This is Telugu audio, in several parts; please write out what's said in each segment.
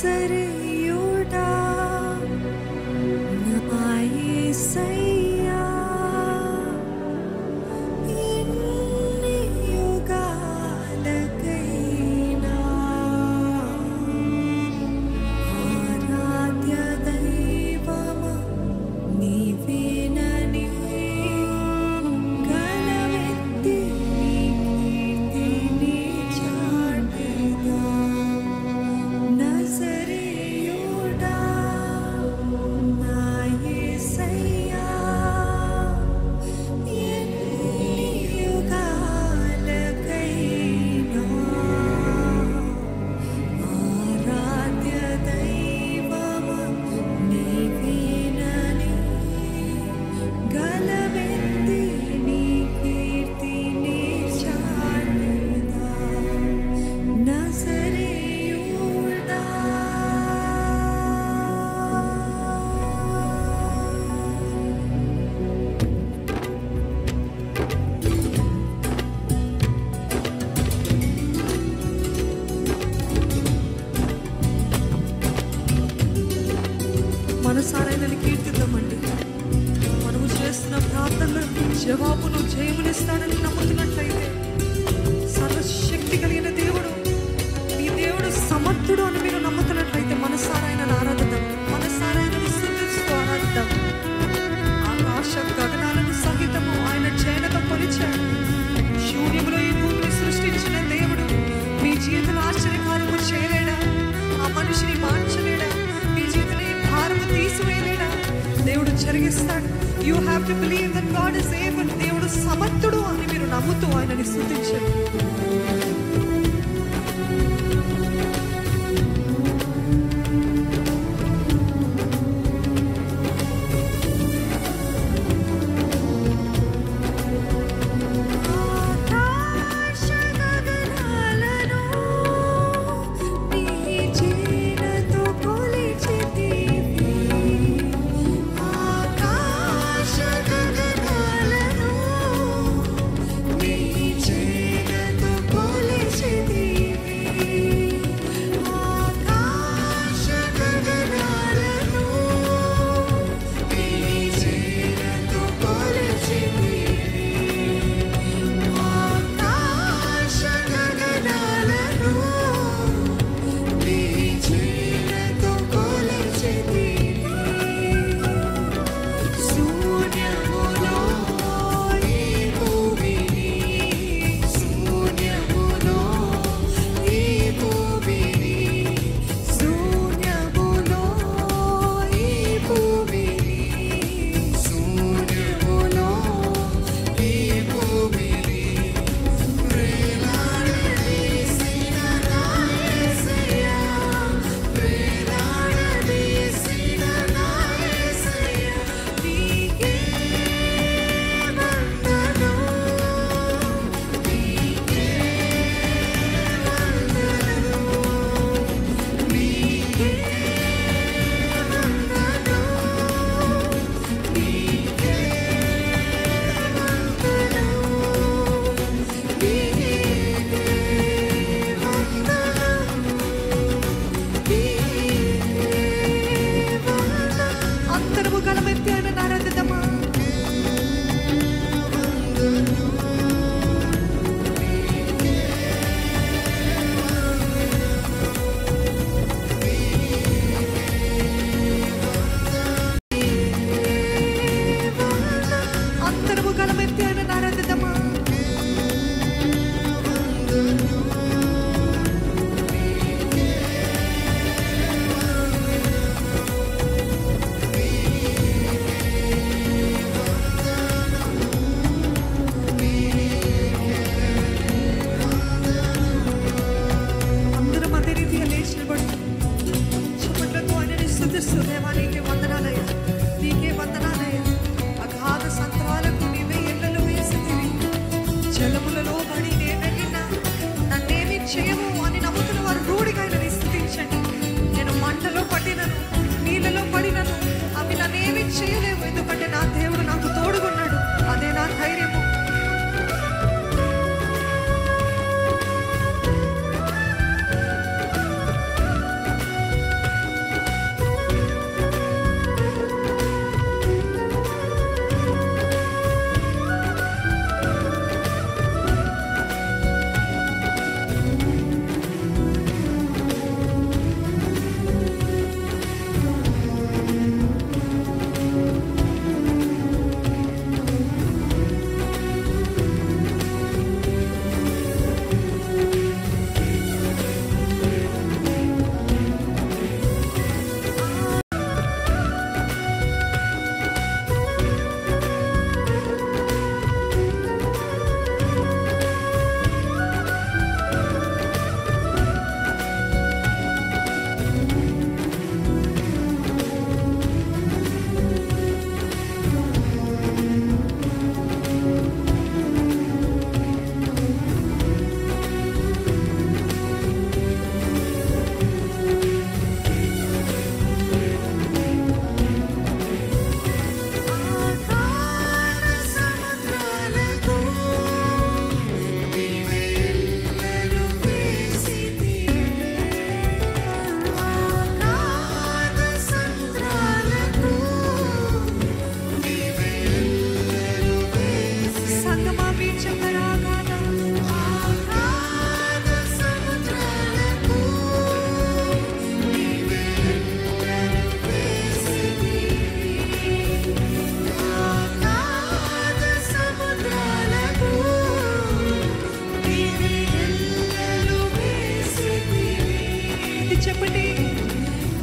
నజరేయుడా నా యేసయ్యా ఎన్ని యుగాలకైనా ఆరాధ్య దైవమా నీవేనని గలమెత్తి నీ కీర్తిని చాటెదా నజరేయుడా నా యేసయ్యా ఎన్ని యుగాలకైనా ఆరాధ్య దైవమా నీవేనని గలమెత్తి నీ కీర్తిని చాటెదా నజరేయుడా మనసారైనని కీర్తిద్దామండి మనము చేస్తున్న ప్రార్థనలకు జవాబును జయమునిస్తాడని నమ్ముతున్నట్లయితే సర్వశక్తి కలిగిన దేవుడు మీ దేవుడు సమర్థుడు అని మీరు నమ్ముతున్నట్లయితే మనసారాయన ఆరాధిద్దాం మనసారాయనని స్థుతిస్తూ ఆరాధిద్దాం ఆకాశ గగనాలను సహితము ఆయన చేనతో కొలిచాడు శూన్యములో ఈ భూమిని సృష్టించిన దేవుడు మీ జీవితంలో ఆశ్చర్యకార్యము చేయలేడా ఆ మనిషిని మార్చలేడా మీ జీవితంలో ఈ భారము తీసివేయలేడా దేవుడు జరిగిస్తాడు you have to believe that God is able దేవుడు సమర్థుడు అని మీరు నమ్ముతూ ఆయనని స్థుతించండి ఆకాశ గగనాలను నీ చేనతో కొలిచితివి ఆకాశ గగనాలను నీ చేనతో కొలిచితివి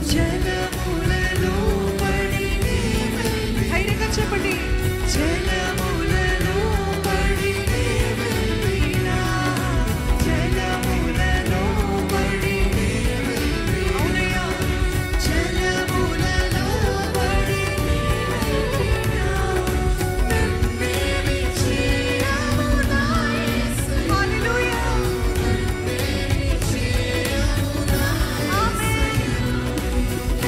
జలములలో పడి నీ వెళ్ళి- ధైర్యంగా చెప్పండి జలములలో పడి నీ వెళ్ళినా, జలములలో పడి నీ వెళ్ళినా. అవునయ్యా. జలములలో పడి నీ వెళ్ళినా, నన్నేమి చేయవు నా యేసు. హల్లెలూయా. నన్నేమి చేయవు నా యేసు. ఆమేన్.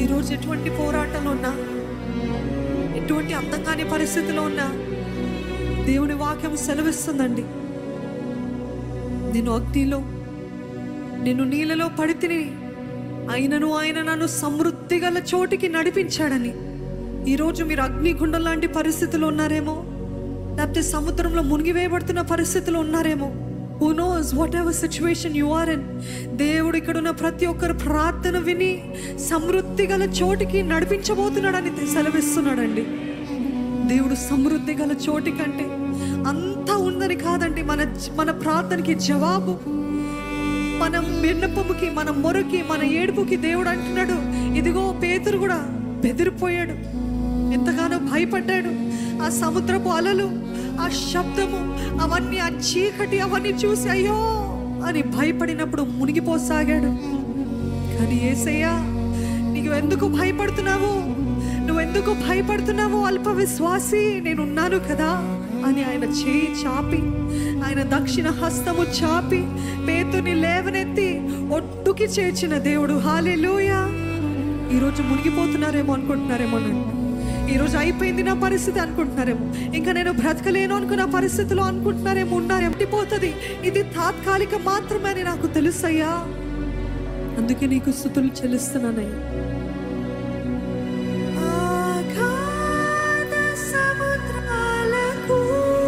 ఈరోజు ఎటువంటి పోరాటంలో ఉన్నా ఎటువంటి అర్థం కాని పరిస్థితిలో ఉన్నా దేవుని వాక్యం సెలవిస్తుందండి నేను అగ్నిలో నేను నీళ్ళలో పడితిని అయినను ఆయన నన్ను సమృద్ధి గల చోటికి నడిపించాడని ఈరోజు మీరు అగ్నిగుండం లాంటి పరిస్థితులు ఉన్నారేమో లేకపోతే సముద్రంలో మునిగివేయబడుతున్న పరిస్థితులు ఉన్నారేమో who knows whatever situation you are in దేవుడు ఇక్కడ ఉన్న ప్రతి ఒక్కరు ప్రార్థన విని సమృద్ధి గల చోటికి నడిపించబోతున్నాడని సెలవిస్తున్నాడండి దేవుడు సమృద్ధి గల చోటి కంటే అంతా ఉందని కాదండి మన మన ప్రార్థనకి జవాబు మన విన్నపముకి మన మొరకి మన ఏడుపుకి దేవుడు అంటున్నాడు ఇదిగో పేతురు కూడా బెదిరిపోయాడు ఎంతగానో భయపడ్డాడు ఆ సముద్రపు అలలు ఆ శబ్దము అవన్నీ ఆ చీకటి అవన్నీ చూసి అయ్యో అని భయపడినప్పుడు మునిగిపోసాగాడు కానీ ఏసయ్యా నీకు ఎందుకు భయపడుతున్నావు నువ్వెందుకు భయపడుతున్నావు అల్ప విశ్వాసి నేనున్నాను కదా అని ఆయన చేయి చాపి ఆయన దక్షిణ హస్తము చాపి పేతుని లేవనెత్తి ఒడ్డుకి చేర్చిన దేవుడు హాలెలూయా ఈరోజు మునిగిపోతున్నారేమో అనుకుంటున్నారేమో నన్ను ఈరోజు అయిపోయింది నా పరిస్థితి అనుకుంటున్నారేమో ఇంకా నేను బ్రతకలేను అనుకున్న పరిస్థితిలో అనుకుంటున్నారేమో ఉన్నారు ఎంటిపోతుంది ఇది తాత్కాలిక మాత్రమే అని నాకు తెలుసయ్యా అందుకే నీకు స్థుతులు చెల్లిస్తున్నానయ్యా అగాధ సముద్రాలకు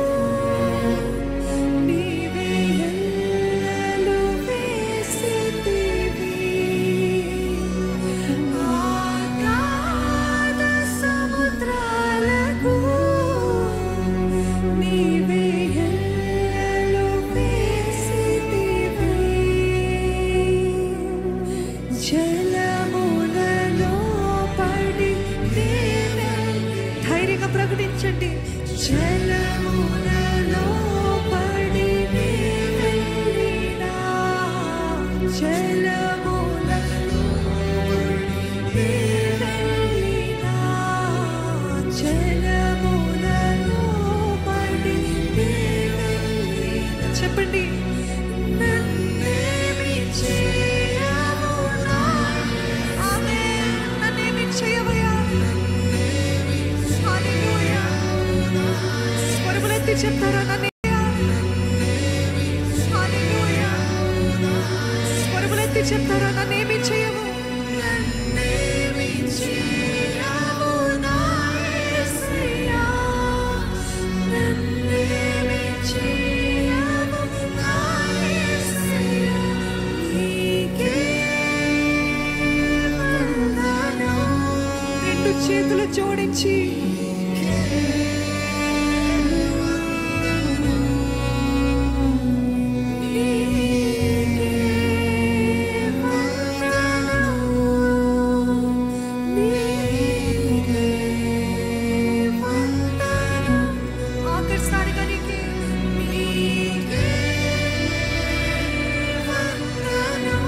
నీవే ఎల్లలు వేసితివి. అగాధ సముద్రాలకు నీవే ఎల్లలు వేసితివి. జలములలో పడి దేవెల్ ధైర్యంగా ప్రకటించండి జలములలో పడి దేవెల్లినా జలములలో పడి దేవెల్లినా జలములలో పడి దేవెల్లినా చెప్పండి నన్నేమి చేయవునా? ఆమేన్. నన్నేమి చేయవయ్యా? హల్లెలూయా. స్వరములెత్తి చెప్తారా నన్ను హల్లెలూయా. స్వరములెత్తి చెప్తారా నన్నేమి చేయవు నన్నేమి చేయవు నా యేసయ్యా. నన్నేమి చేయవు నా యేసయ్యా. నీకే వందనం. రెండు చేతులు జోడించి ఆఖరిసారిగా నీకే నీకే వందనం.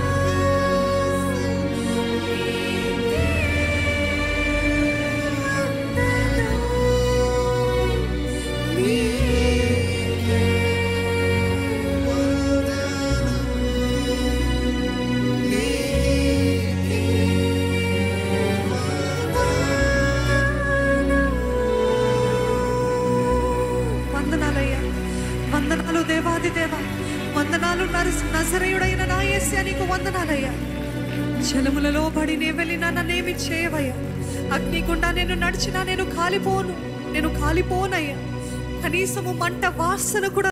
నీకే వందనం. నీకే వందనాలయ్యా వందనాలు దేవాది దేవ వందనాలు నరస్ నజరేయుడైన నా యేస్యా నీకు వందనాలయ్యా జలములలో పడి నే వెళ్ళినా నన్నేమి చేయవయ్యా అగ్నిగుండా నేను నడిచినా నేను కాలిపోను నేను కాలిపోనయ్యా కనీసము మంట వాసన కూడా